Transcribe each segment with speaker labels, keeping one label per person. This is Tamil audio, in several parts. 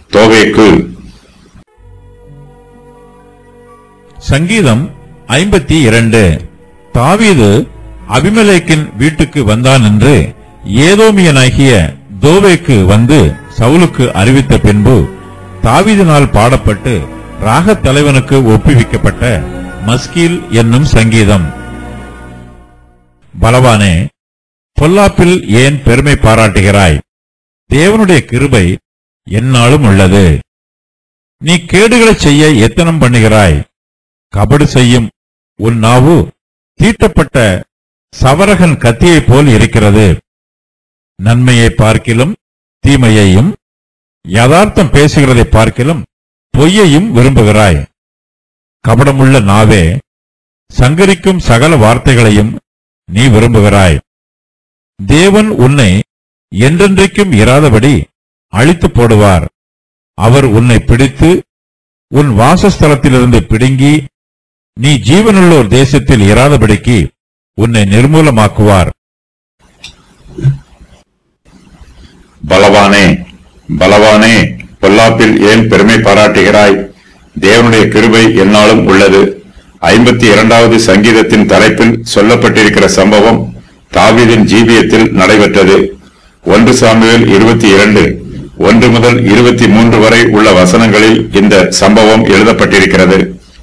Speaker 1: தோவேக்கு
Speaker 2: சங்கீதம் ஐம்பத்தி இரண்டு தாவீது அபிமெலேக்கின் வீட்டுக்கு வந்தான் என்று ஏதோமியனாகிய தோவேக்கு வந்து சவுலுக்கு அறிவித்த பின்பு தாவீதினால் பாடப்பட்டு ராகத் தலைவனுக்கு ஒப்புவிக்கப்பட்ட மஸ்கீல் என்னும் சங்கீதம் பலவானே பொல்லாப்பில் ஏன் பெருமை பாராட்டுகிறாய் தேவனுடைய கிருபை எந்நாளும் உள்ளது நீ கேடுகளைச் செய்ய எத்தனம் பண்ணுகிறாய் கபடு செய்யும் உன் நாவு தீட்டப்பட்ட சவரகன் கத்தியைப் போல் இருக்கிறது நன்மையை பார்க்கிலும் தீமையையும் யதார்த்தம் பேசுகிறதை பார்க்கிலும் பொய்யையும் விரும்புகிறாய் கபடமுள்ள நாவே சங்கரிக்கும் சகல வார்த்தைகளையும் நீ விரும்புகிறாய் தேவன் உன்னை என்றென்றைக்கும் இராதபடி அழித்து போடுவார் அவர் உன்னை பிடித்து உன் வாசஸ்தலத்திலிருந்து பிடுங்கி நீ ஜீவனுள்ளோர் தேசத்தில் இராதபடிக்கு உன்னை நிர்மூலமாக்குவார்
Speaker 1: பலவானே பலவானே பொல்லாப்பில் ஏன் பெருமை பாராட்டுகிறாய் தேவனுடைய கிருபை எந்நாளும் உள்ளது ஐம்பத்தி இரண்டாவது சங்கீதத்தின் தலைப்பில் சொல்லப்பட்டிருக்கிற சம்பவம் தாவீதின் ஜீவியத்தில் நடைபெற்றது ஒன்று சாமுவேல் இருபத்தி இரண்டு ஒன்று முதல் இருபத்தி மூன்று வரை உள்ள வசனங்களில் இந்த சம்பவம் எழுதப்பட்டிருக்கிறது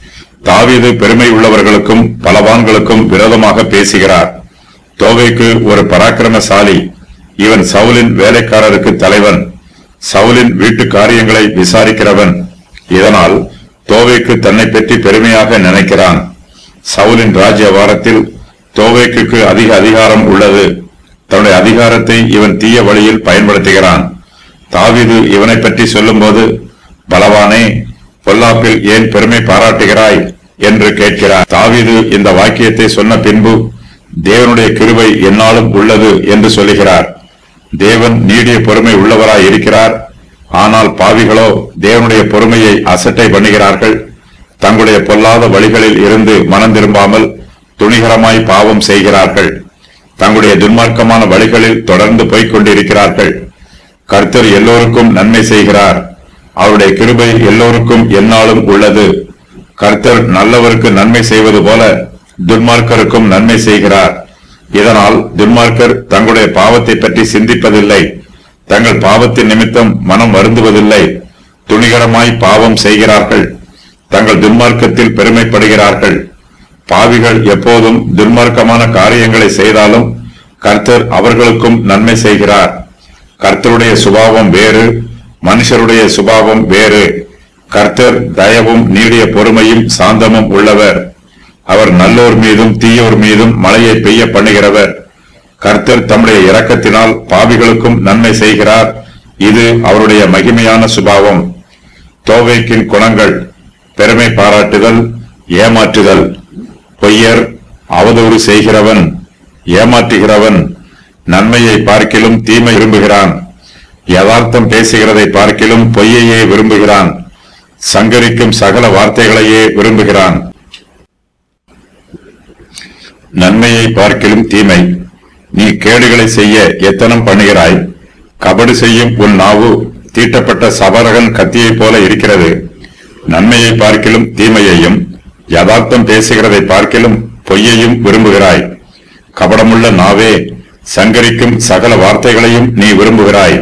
Speaker 1: தாவீது பெருமை உள்ளவர்களுக்கும் பலவான்களுக்கும் விரோதமாக பேசுகிறார் தோவைக்கு ஒரு பராக்கிரமசாலி இவன் சவுலின் வேலைக்காரருக்கு தலைவன் சவுலின் வீட்டு காரியங்களை விசாரிக்கிறவன் இதனால் தோவைக்கு தன்னை பற்றி பெருமையாக நினைக்கிறான் சவுலின் ராஜ்ய வாரத்தில் தோவைக்கு அதிக அதிகாரம் உள்ளது தன்னுடைய அதிகாரத்தை இவன் தீய வழியில் பயன்படுத்துகிறான் தாவீது இவனை பற்றி சொல்லும்போது பலவானே பொல்லாப்பில் ஏன் பெருமை பாராட்டுகிறாய் என்று கேட்கிறார் தாவீது இந்த வாக்கியத்தை சொன்ன பின்பு தேவனுடைய கிருபை எந்நாளும் உள்ளது என்று சொல்லுகிறார் தேவன் நீடிய பொறுமை உள்ளவராய் இருக்கிறார் ஆனால் பாவிகளோ தேவனுடைய பொறுமையை அசட்டை பண்ணுகிறார்கள் தங்களுடைய பொல்லாத வழிகளில் இருந்து மனம் திரும்பாமல் துணிகரமாய் பாவம் செய்கிறார்கள் தங்களுடைய துன்மார்க்கமான வழிகளில் தொடர்ந்து போய்க் கொண்டிருக்கிறார்கள் கர்த்தர் எல்லோருக்கும் நன்மை செய்கிறார் அவருடைய கிருபை எல்லோருக்கும் எந்நாளும் உள்ளது கர்த்தர் நல்லவருக்கு நன்மை செய்வது போல துன்மார்க்கருக்கும் நன்மை செய்கிறார் இதனால் துன்மார்க்கர் தங்களுடைய பாவத்தை பற்றி சிந்திப்பதில்லை தங்கள் பாவத்தின் நிமித்தம் மனம் வருந்துவதில்லை துணிகரமாய் பாவம் செய்கிறார்கள் தங்கள் துன்மார்க்கத்தில் பெருமைப்படுகிறார்கள் பாவிகள் எப்போதும் துன்மார்க்கமான காரியங்களை செய்தாலும் கர்த்தர் அவர்களுக்கும் நன்மை செய்கிறார் கர்த்தருடைய சுபாவம் வேறு மனுஷருடைய சுபாவம் வேறு கர்த்தர் தயவும் நீடிய பொறுமையும் சாந்தமும் உள்ளவர் அவர் நல்லோர் மீதும் தீயோர் மீதும் மழையை பெய்ய பண்ணுகிறவர் கர்த்தர் தம்முடைய இரக்கத்தினால் பாவிகளுக்கும் நன்மை செய்கிறார் இது அவருடைய மகிமையான சுபாவம் தோவைக்கின் குணங்கள் பெருமை பாராட்டுதல் ஏமாற்றுதல் பொய்யர் அவதூறு செய்கிறவன் ஏமாற்றுகிறவன் நன்மையை பார்க்கிலும் தீமை விரும்புகிறான் யதார்த்தம் பேசுகிறதை பார்க்கிலும் பொய்யையே விரும்புகிறான் சங்கரிக்கும் சகல வார்த்தைகளையே விரும்புகிறான் நன்மையை பார்க்கிலும் தீமை நீ கேடுகளை செய்ய எத்தனம் பண்ணுகிறாய் கபடு செய்யும் உன் நாவு தீட்டப்பட்ட சபரகன் கத்தியைப் போல இருக்கிறது நன்மையை பார்க்கிலும் தீமையையும் யதார்த்தம் பேசுகிறதை பார்க்கிலும் பொய்யையும் விரும்புகிறாய் கபடமுள்ள நாவே சங்கரிக்கும் சகல வார்த்தைகளையும் நீ விரும்புகிறாய்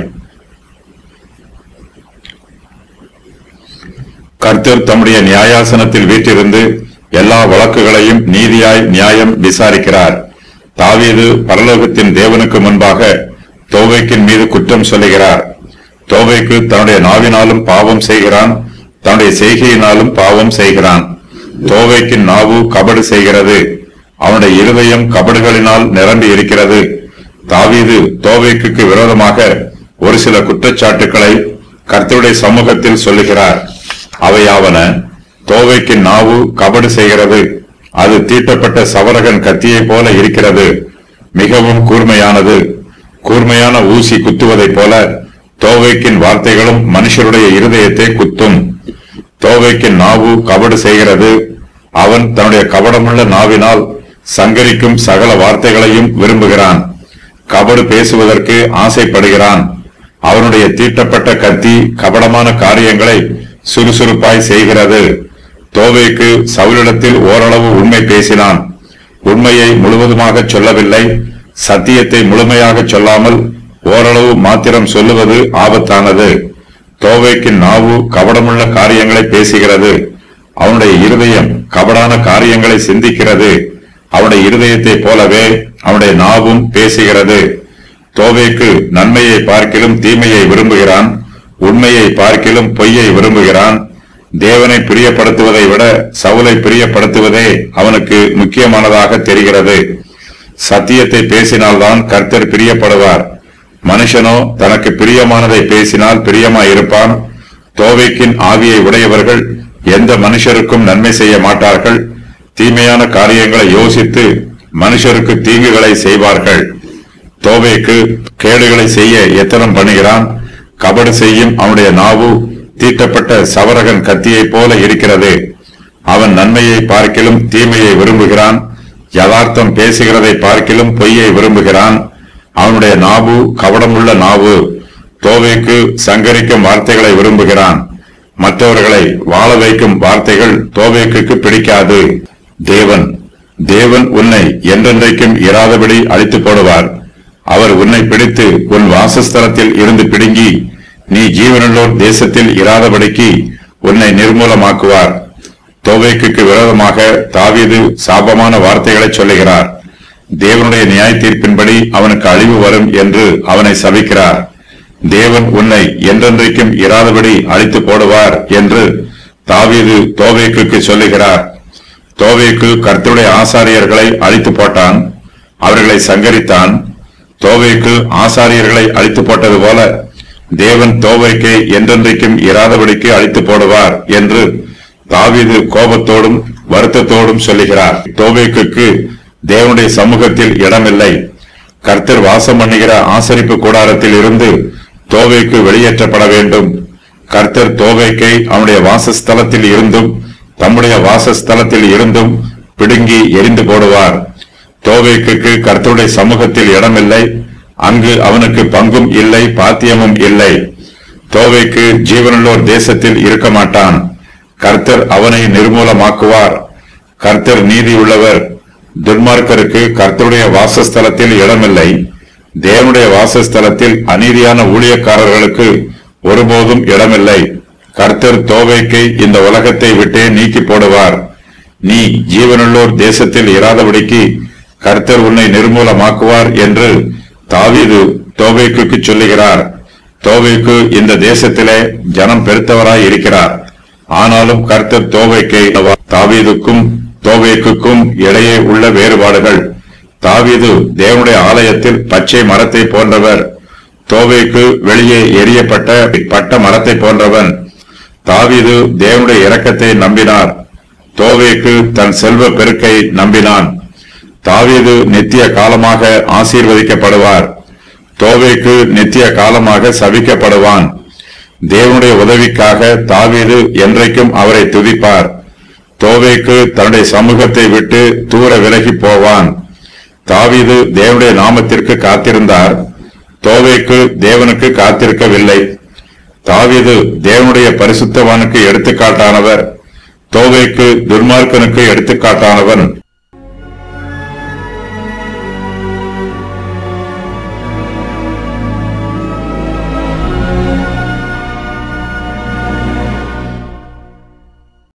Speaker 1: கர்த்தர் தம்முடைய நியாயாசனத்தில் வீற்றிருந்து எல்லா வழக்குகளையும் நீதியாய் நியாயம் விசாரிக்கிறார் தாவீது பரலோகத்தின் தேவனுக்கு முன்பாக தோவைக்கின் மீது குற்றம் சொல்லுகிறார் தோவைக்கு தன்னுடைய நாவினாலும் பாவம் செய்கிறான் தன்னுடைய செய்கையினாலும் பாவம் செய்கிறான் தோவைக்கின் நாவு கபடு செய்கிறது அவனுடைய இருதயம் கபடுகளினால் நிரம்பி இருக்கிறது தாவீது தோவைக்கு விரோதமாக ஒரு சில குற்றச்சாட்டுக்களை கர்த்தருடைய சமூகத்தில் சொல்லுகிறார் அவையாவன தோவைக்கு நாவு கபடு செய்கிறது அது தீட்டப்பட்ட சவரகன் கத்தியைப் போல இருக்கிறது மிகவும் கூர்மையானது கூர்மையான ஊசி குத்துவதைப் போல தோவைக்கின் வார்த்தைகளும் மனுஷருடைய இருதயத்தை குத்தும் தோவைக்கின் நாவு கபடு செய்கிறது அவன் தன்னுடைய கபடமுள்ள நாவினால் சங்கரிக்கும் சகல வார்த்தைகளையும் விரும்புகிறான் கபடு பேசுவதற்கு ஆசைப்படுகிறான் அவனுடைய தீட்டப்பட்ட கத்தி கபடமான காரியங்களை சுறுசுறுப்பாய் செய்கிறது தோவேக்கு சவுலிடத்தில் ஓரளவு உண்மை பேசினான் உண்மையை முழுவதுமாக சொல்லவில்லை சத்தியத்தை முழுமையாக சொல்லாமல் ஓரளவு மாத்திரம் சொல்லுவது ஆபத்தானது தோவேக்கின் நாவு கபடமுள்ள காரியங்களை பேசுகிறது அவனுடைய இருதயம் கபடான காரியங்களை சிந்திக்கிறது அவனுடைய இருதயத்தைப் போலவே அவனுடைய நாவும் பேசுகிறது தோவேக்கு நன்மையை பார்க்கிலும் தீமையை விரும்புகிறான் உண்மையை பார்க்கிலும் பொய்யை விரும்புகிறான் தேவனை பிரியப்படுத்துவதை விட சவுலை பிரியப்படுத்துவதே அவனுக்கு முக்கியமானதாக தெரிகிறது சத்தியத்தை பேசினால்தான் கர்த்தர் பிரியப்படுவார் மனுஷனோ தனக்கு பிரியமானதை பேசினால் பிரியமாய் இருப்பான் தோவைக்கின் ஆவியை உடையவர்கள் எந்த மனுஷருக்கும் நன்மை செய்ய மாட்டார்கள் தீமையான காரியங்களை யோசித்து மனுஷருக்கு தீங்குகளை செய்வார்கள் தோவேக்கு கேடுகளை செய்ய எத்தனம் பண்ணுகிறான் கபடு செய்யும் அவனுடைய நாவு தீட்டப்பட்ட சவரகன் கத்தியைப் போல இருக்கிறது அவன் நன்மையை பார்க்கிலும் தீமையை விரும்புகிறான் யதார்த்தம் பேசுகிறதை பார்க்கிலும் பொய்யை விரும்புகிறான் அவனுடைய நாவு கபடமுள்ள நாவு தோவைக்கு சங்கரிக்கும் வார்த்தைகளை விரும்புகிறான் மற்றவர்களை வாழ வைக்கும் வார்த்தைகள் தோவேக்கு பிடிக்காது தேவன் தேவன் உன்னை என்றென்றைக்கும் இராதபடி அழித்து போடுவார் அவர் உன்னை பிடித்து உன் வாசஸ்தலத்தில் இருந்து பிடுங்கி நீ ஜீவனுள்ளோர் தேசத்தில் இராதபடிக்கு உன்னை நிர்மூலமாக்குவார் தோவேக்கு விரோதமாக தாவீது சாபமான வார்த்தைகளை சொல்லுகிறார் தேவனுடைய நியாய தீர்ப்பின்படி அவனுக்கு அழிவு வரும் என்று அவனை சபிக்கிறார் தேவன் உன்னை என்றென்றைக்கும் இராதபடி அழித்து போடுவார் என்று தாவீது தோவேக்கு சொல்லுகிறார் தோவேக்கு கர்த்தருடைய ஆசாரியர்களை அழித்து போட்டான் அவர்களை சங்கரித்தான் தோவேக்கு ஆசாரியர்களை அழித்து போட்டது போல தேவன் தோவைக்கை என்றென்றைக்கும் இராதபடிக்கு அழித்து போடுவார் என்று தாவீது கோபத்தோடும் வருத்தத்தோடும் சொல்லுகிறார் தோவேக்கு தேவனுடைய சமூகத்தில் இடமில்லை கர்த்தர் வாசம் பண்ணுகிற ஆசரிப்பு கூடாரத்தில் இருந்து தோவைக்கு வெளியேற்றப்பட வேண்டும் கர்த்தர் தோவைக்கை அவனுடைய வாசஸ்தலத்தில் இருந்தும் தம்முடைய வாசஸ்தலத்தில் இருந்தும் பிடுங்கி எரிந்து போடுவார் தோவேக்கு கர்த்தருடைய சமூகத்தில் இடமில்லை அங்கு அவனுக்கு பங்கும் இல்லை பாத்தியமும் இல்லை தோவைக்கு ஜீவனுள்ளோர் தேசத்தில் இருக்க மாட்டான் கர்த்தர் அவனை நிர்மூலமாக்குவார் கர்த்தர் நீதி உள்ளவர் துன்மார்க்கருக்கு கர்த்தருடைய வாசஸ்தலத்தில் இடமில்லை தேவனுடைய வாசஸ்தலத்தில் அநீதியான ஊழியக்காரர்களுக்கு ஒருபோதும் இடமில்லை கர்த்தர் தோவைக்கு இந்த உலகத்தை விட்டே நீக்கி போடுவார் நீ ஜீவனுள்ளோர் தேசத்தில் இராதபடிக்கு கர்த்தர் உன்னை நிர்மூலமாக்குவார் என்று தாவீது தோவைக்கு சொல்லுகிறார் தோவைக்கு இந்த தேசத்திலே ஜனம் பெருத்தவராய் இருக்கிறார் ஆனாலும் கர்த்தர் தோவைக்கை தாவீதுக்கும் தோவேக்குக்கும் இடையே உள்ள வேறுபாடுகள் தாவீது தேவனுடைய ஆலயத்தில் பச்சை மரத்தை போன்றவர் தோவேக்கு வெளியே எரியப்பட்ட பட்ட மரத்தை போன்றவன் தாவீது தேவனுடைய இரக்கத்தை நம்பினார் தோவேக்கு தன் செல்வ பெருக்கை நம்பினான் தாவீது நித்திய காலமாக ஆசீர்வதிக்கப்படுவார் தோவேக்கு நித்திய காலமாக சபிக்கப்படுவான் தேவனுடைய உதவிக்காக தாவீது என்றைக்கும் அவரை துதிப்பார் தோவேக்கு தன்னுடைய சமூகத்தை விட்டு தூர விலகி போவான் தாவீது தேவனுடைய நாமத்திற்கு காத்திருந்தார் தோவேக்கு தேவனுக்கு காத்திருக்கவில்லை தாவீது தேவனுடைய பரிசுத்தவானுக்கு எடுத்துக்காட்டானவர் தோவேக்கு துர்மார்க்கனுக்கு எடுத்துக்காட்டானவன்